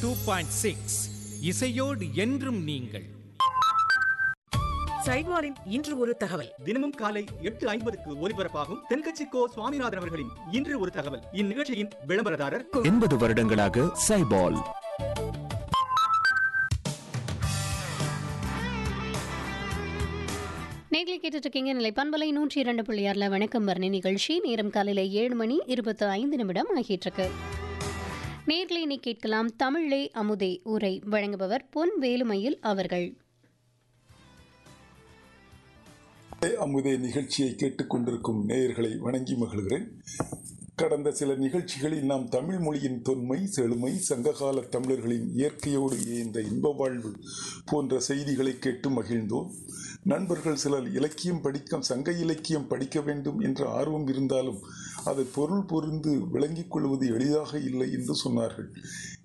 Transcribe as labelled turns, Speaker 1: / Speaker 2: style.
Speaker 1: two point six இசையோடு என்றும் நீங்கள்
Speaker 2: சைவாரின் இன்று ஒரு தகவல்
Speaker 3: தினமும் காலை எட்டு ஐம்பதுக்கு ஒலிபரப்பாகும் தென்கட்சி கோ சுவாமிநாதன் அவர்களின் இன்று ஒரு தகவல் இந்நிகழ்ச்சியின் விளம்பரதாரர்
Speaker 4: எண்பது வருடங்களாக சைபால்
Speaker 5: நேர்களை கேட்டுட்டு இருக்கீங்க நிலை பண்பலை நூற்றி இரண்டு புள்ளியார்ல வணக்கம் வர்ணி நிகழ்ச்சி நேரம் காலையில ஏழு மணி இருபத்தி ஐந்து நிமிடம் ஆகிட்டு இருக்கு நேர்களை நீ கேட்கலாம் தமிழே அமுதே உரை வழங்குபவர் பொன் வேலுமையில் அவர்கள்
Speaker 6: அமுதே நிகழ்ச்சியை கேட்டுக்கொண்டிருக்கும் நேயர்களை வணங்கி மகிழ்கிறேன் கடந்த சில நிகழ்ச்சிகளில் நாம் தமிழ் மொழியின் தொன்மை செழுமை சங்ககால தமிழர்களின் இயற்கையோடு இயந்த இன்ப வாழ்வு போன்ற செய்திகளை கேட்டு மகிழ்ந்தோம் நண்பர்கள் சிலர் இலக்கியம் படிக்க சங்க இலக்கியம் படிக்க வேண்டும் என்ற ஆர்வம் இருந்தாலும் அதை பொருள் பொருந்து விளங்கிக் கொள்வது எளிதாக இல்லை என்று சொன்னார்கள்